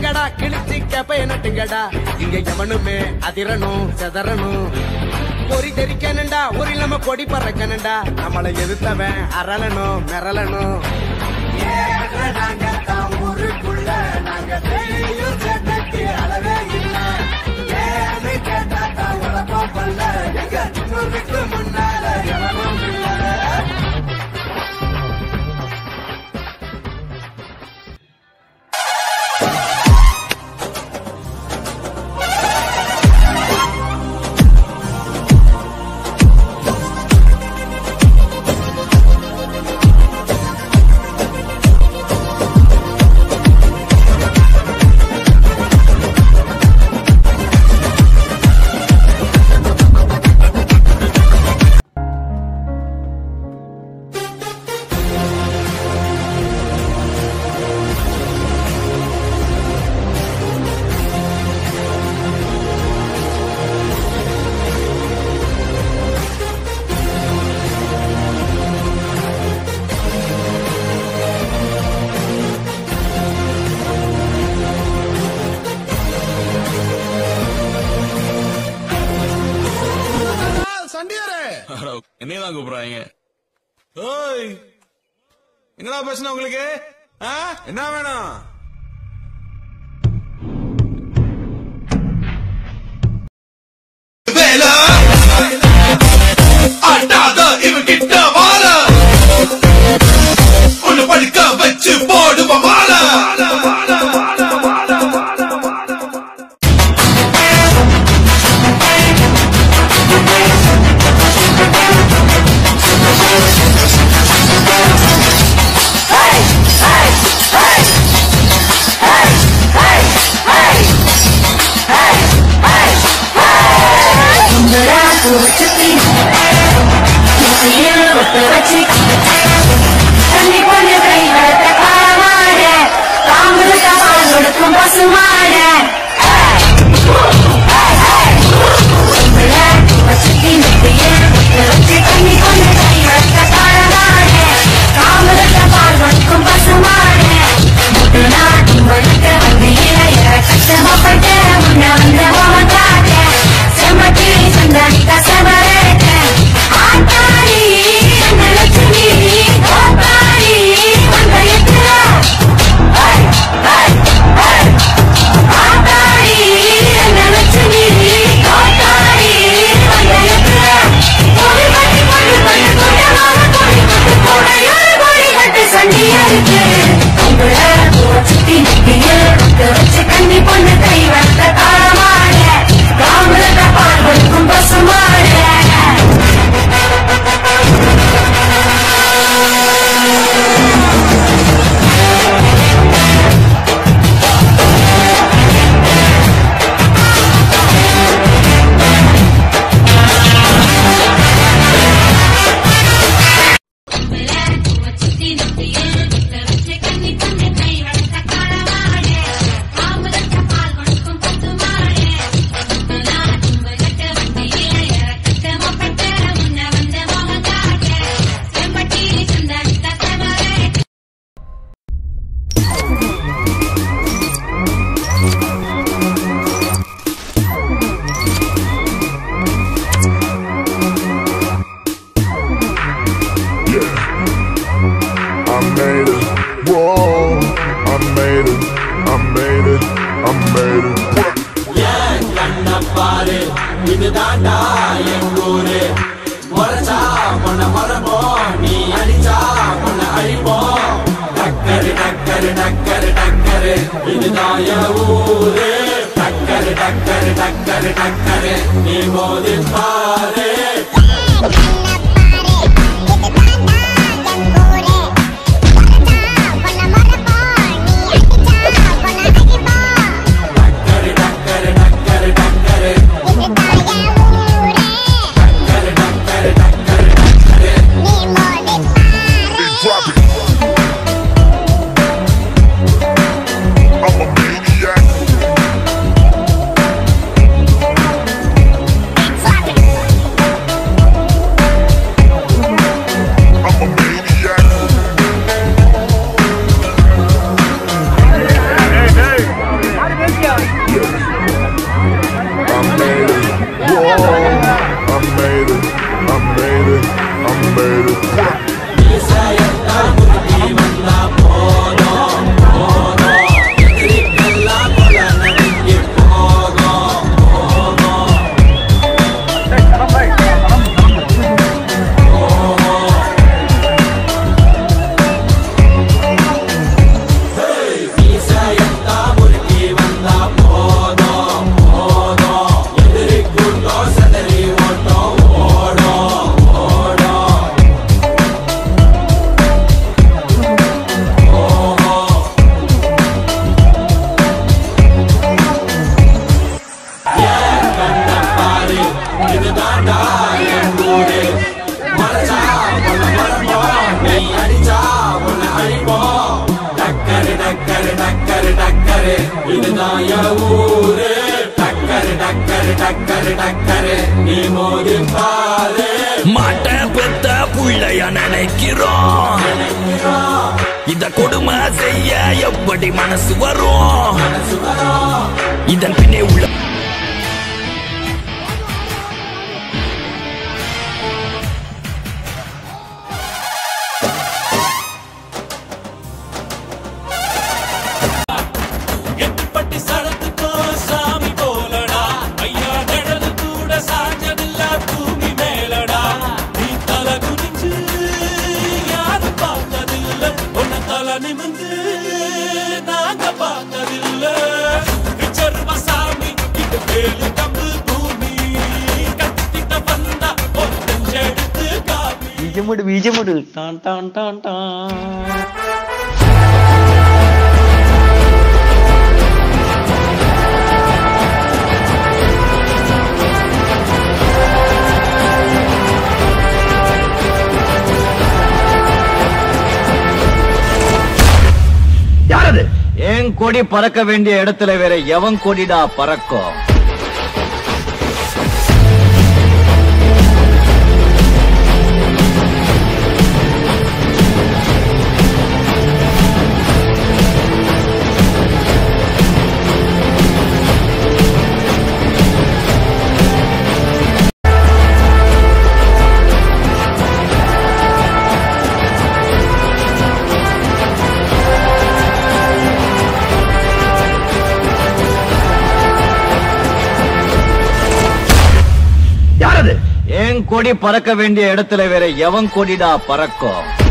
நட்டுங்கடா கிழிச்சு கேப்பைய நட்டுங்கடா இங்க எவனுமே அதிரணும் செதறணும் பொறி தெரிக்கணுண்டா ஒரு இல்லாம கொடி பறக்கணுண்டா நம்மளை எதிர்த்தவன் அரளணும் மிரளணும் நாங்க தான் ஊருக்குள்ள நாங்க செய்யும் சேட்டைக்கு அளவே இல்ல ஏன்னு கேட்டா தான் உழப்பம் பல்ல எங்க சின்னூருக்கு முன்னால எவனும் இல்ல என்னையதான் கூப்பிடுறாங்க ஓய் என்னடா பிரச்சனை உங்களுக்கு ஆ? என்ன வேணும் வேலை ஆட்டாத இவன் கிட்ட வாழ உன்னை படுக்க வச்சு போடுவ வாழ I made it. Whoa, I made it. I made it. I made it. கண்ணப்பாரு இதுதான்டா எங்கூரு முறைச்சா பொண்ண மரபோம் நீ அடிச்சா பொண்ண அழிப்போம் டக்கரு டக்கரு டக்கரு டக்கரு இதுதான் என் ஊரு டக்கரு டக்கரு டக்கரு டக்கரு நீ மோதி பாரு டக்கரு டக்கரு டக்கரு டக்கரு டக்கரு டக்கரு டக்கரு டக்கரு Drop it. I'm a maniac. நீ அடிச்சா உன்னை அழிப்போம் டக்கரு டக்கரு டக்கரு டக்கரு இதுதான் என் ஊரு டக்கரு டக்கரு டக்கரு டக்கரு நீ மோதி பாரு மாட்ட பெத்த புள்ளைய நினைக்கிறோம் இத கொடுமை செய்ய எப்படி மனசு வரும் இதன் பின்னே உள்ள எட்டுப்பட்டி சடத்துக்கும் சாமி போலடா ஐயா நிழலு கூட சாஞ்சதில்ல பூமி மேலடா நீ தலை குனிஞ்சு யாரும் பார்த்ததில்ல உன்னை தலை நிமிந்து நாங்க பார்த்ததில்ல விச்சருவ சாமி இது வேலு கம்பு பூமி கத்திட்ட வந்தா ஒரு நெஞ்செடுத்து காமி ബീജമുട് ബീജമുട് ടാൻ ടാൻ ടാൻ ടാൻ யாரது என் கொடி பறக்க வேண்டிய இடத்துல வேற எவன் கொடிடா பறக்கும் யாரது என் கொடி பறக்க வேண்டிய இடத்துல வேற எவன் கொடிடா பறக்கும்